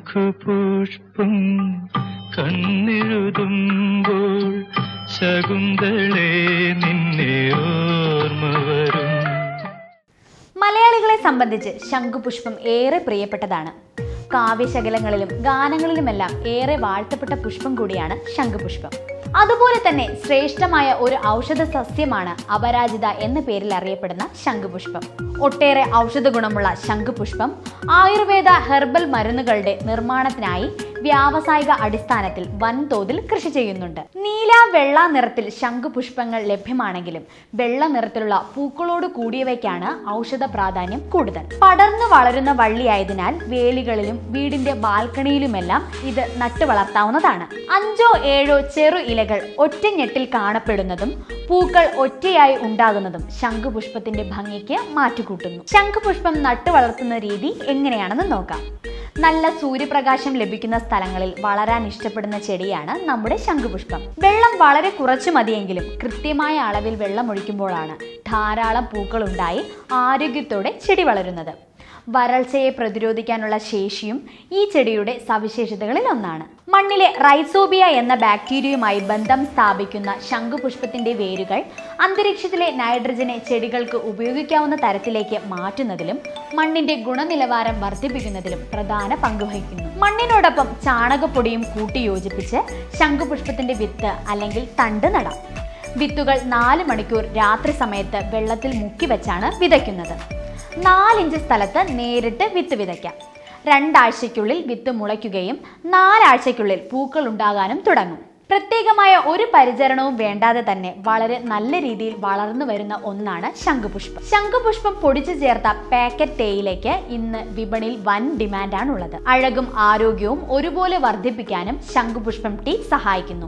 ശംഖുപുഷ്പം കണ്ണെഴുതുമ്പോൾ ശകുന്തളേ നിന്നെ ഓർമ്മ വരും മലയാളികളെ സംബന്ധിച്ച് ശംഖുപുഷ്പം ഏറെ പ്രിയപ്പെട്ടതാണ് കാവ്യശകലങ്ങളിലും ഗാനങ്ങളിലുമെല്ലാം ഏറെ വാഴ്ത്തപ്പെട്ട പുഷ്പം കൂടിയാണ് ശംഖുപുഷ്പം അതുപോലെ തന്നെ ശ്രേഷ്ഠമായ ഒരു ഔഷധ സസ്യമാണ് അപരാജിത എന്ന പേരിൽ അറിയപ്പെടുന്ന ശംഖുപുഷ്പം ഒട്ടേറെ ഔഷധ ഗുണമുള്ള ശംഖുപുഷ്പം ആയുർവേദ ഹെർബൽ മരുന്നുകളുടെ നിർമ്മാണത്തിനായി വ്യാവസായിക അടിസ്ഥാനത്തിൽ വൻതോതിൽ കൃഷി ചെയ്യുന്നുണ്ട് നീല വെള്ള നിറത്തിൽ ശംഖുപുഷ്പങ്ങൾ ലഭ്യമാണെങ്കിലും വെള്ള നിറത്തിലുള്ള പൂക്കളോട് കൂടിയവയ്ക്കാണ് ഔഷധ പ്രാധാന്യം കൂടുതൽ പടർന്നു വളരുന്ന വള്ളിയായതിനാൽ വേലികളിലും വീടിന്റെ ബാൽക്കണിയിലുമെല്ലാം ഇത് നട്ടു വളർത്താവുന്നതാണ് അഞ്ചോ ഏഴോ ചെറു ഇലകൾ ഒറ്റഞ്ഞെട്ടിൽ കാണപ്പെടുന്നതും പൂക്കൾ ഒറ്റയായി ഉണ്ടാകുന്നതും ശംഖുപുഷ്പത്തിന്റെ ഭംഗിക്ക് മാറ്റുകൂട്ടുന്നു ശംഖുപുഷ്പം നട്ടു വളർത്തുന്ന രീതി എങ്ങനെയാണെന്ന് നോക്കാം നല്ല സൂര്യപ്രകാശം ലഭിക്കുന്ന സ്ഥലങ്ങളിൽ വളരാൻ ഇഷ്ടപ്പെടുന്ന ചെടിയാണ് നമ്മുടെ ശംഖുപുഷ്പം വെള്ളം വളരെ കുറച്ചു മതിയെങ്കിലും കൃത്യമായ അളവിൽ വെള്ളം ഒഴിക്കുമ്പോഴാണ് ധാരാളം പൂക്കൾ ഉണ്ടായി ആരോഗ്യത്തോടെ ചെടി വളരുന്നത് വരൾച്ചയെ പ്രതിരോധിക്കാനുള്ള ശേഷിയും ഈ ചെടിയുടെ സവിശേഷതകളിൽ ഒന്നാണ് മണ്ണിലെ റൈസോബിയ എന്ന ബാക്ടീരിയയുമായി ബന്ധം സ്ഥാപിക്കുന്ന ശംഖുപുഷ്പത്തിന്റെ വേരുകൾ അന്തരീക്ഷത്തിലെ നൈട്രജനെ ചെടികൾക്ക് ഉപയോഗിക്കാവുന്ന തരത്തിലേക്ക് മാറ്റുന്നതിലും മണ്ണിന്റെ ഗുണനിലവാരം വർദ്ധിപ്പിക്കുന്നതിലും പ്രധാന പങ്ക് വഹിക്കുന്നു മണ്ണിനോടൊപ്പം ചാണകപ്പൊടിയും കൂട്ടി യോജിപ്പിച്ച് ശംഖുപുഷ്പത്തിന്റെ വിത്ത് അല്ലെങ്കിൽ തണ്ട് നടാം വിത്തുകൾ നാല് മണിക്കൂർ രാത്രി സമയത്ത് വെള്ളത്തിൽ മുക്കി വെച്ചാണ് വിതയ്ക്കുന്നത് നാലിഞ്ച് സ്ഥലത്ത് നേരിട്ട് വിത്ത് വിതയ്ക്കാം രണ്ടാഴ്ചയ്ക്കുള്ളിൽ വിത്ത് മുളയ്ക്കുകയും നാലാഴ്ചയ്ക്കുള്ളിൽ പൂക്കൾ ഉണ്ടാകാനും തുടങ്ങും പ്രത്യേകമായ ഒരു പരിചരണവും വേണ്ടാതെ തന്നെ വളരെ നല്ല രീതിയിൽ വളർന്നു വരുന്ന ഒന്നാണ് ശംഖുപുഷ്പം ശംഖുപുഷ്പം പൊടിച്ചു ചേർത്ത പാക്കറ്റ് തേയിലേക്ക് ഇന്ന് വിപണിയിൽ വൻ ഡിമാൻഡാണുള്ളത് അഴകും ആരോഗ്യവും ഒരുപോലെ വർദ്ധിപ്പിക്കാനും ശംഖുപുഷ്പം ടീ സഹായിക്കുന്നു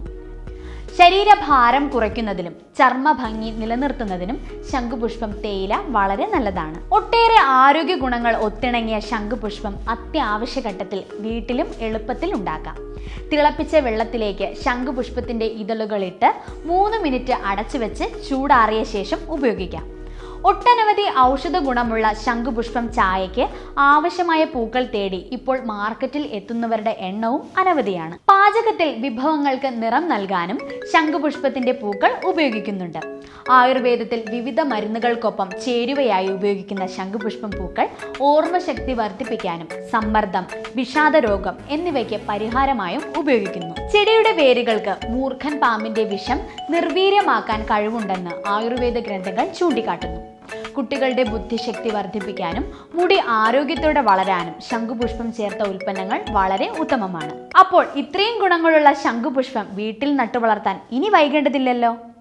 ശരീരഭാരം കുറയ്ക്കുന്നതിലും ചർമ്മ ഭംഗി നിലനിർത്തുന്നതിനും ശംഖുപുഷ്പം തേയില വളരെ നല്ലതാണ് ഒട്ടേറെ ആരോഗ്യ ഗുണങ്ങൾ ഒത്തിണങ്ങിയ ശംഖുപുഷ്പം അത്യാവശ്യ ഘട്ടത്തിൽ വീട്ടിലും എളുപ്പത്തിൽ ഉണ്ടാക്കാം തിളപ്പിച്ച വെള്ളത്തിലേക്ക് ശംഖുപുഷ്പത്തിന്റെ ഇതളുകളിട്ട് മൂന്ന് മിനിറ്റ് അടച്ചു വെച്ച് ചൂടാറിയ ശേഷം ഉപയോഗിക്കാം ഒട്ടനവധി ഔഷധ ഗുണമുള്ള ശംഖുപുഷ്പം ചായയ്ക്ക് ആവശ്യമായ പൂക്കൾ തേടി ഇപ്പോൾ മാർക്കറ്റിൽ എത്തുന്നവരുടെ എണ്ണവും അനവധിയാണ് പാചകത്തിൽ വിഭവങ്ങൾക്ക് നിറം നൽകാനും ശംഖുപുഷ്പത്തിന്റെ പൂക്കൾ ഉപയോഗിക്കുന്നുണ്ട് ആയുർവേദത്തിൽ വിവിധ മരുന്നുകൾക്കൊപ്പം ചേരുവയായി ഉപയോഗിക്കുന്ന ശംഖുപുഷ്പം പൂക്കൾ ഓർമ്മശക്തി വർദ്ധിപ്പിക്കാനും സമ്മർദ്ദം വിഷാദരോഗം എന്നിവയ്ക്ക് പരിഹാരമായും ഉപയോഗിക്കുന്നു ചെടിയുടെ വേരുകൾക്ക് മൂർഖൻ പാമ്പിന്റെ വിഷം നിർവീര്യമാക്കാൻ കഴിവുണ്ടെന്ന് ആയുർവേദ ഗ്രന്ഥങ്ങൾ ചൂണ്ടിക്കാട്ടുന്നു കുട്ടികളുടെ ബുദ്ധിശക്തി വർദ്ധിപ്പിക്കാനും മുടി ആരോഗ്യത്തോടെ വളരാനും ശംഖുപുഷ്പം ചേർത്ത ഉൽപ്പന്നങ്ങൾ വളരെ ഉത്തമമാണ് അപ്പോൾ ഇത്രയും ഗുണങ്ങളുള്ള ശംഖുപുഷ്പം വീട്ടിൽ നട്ടുവളർത്താൻ ഇനി വൈകേണ്ടതില്ലല്ലോ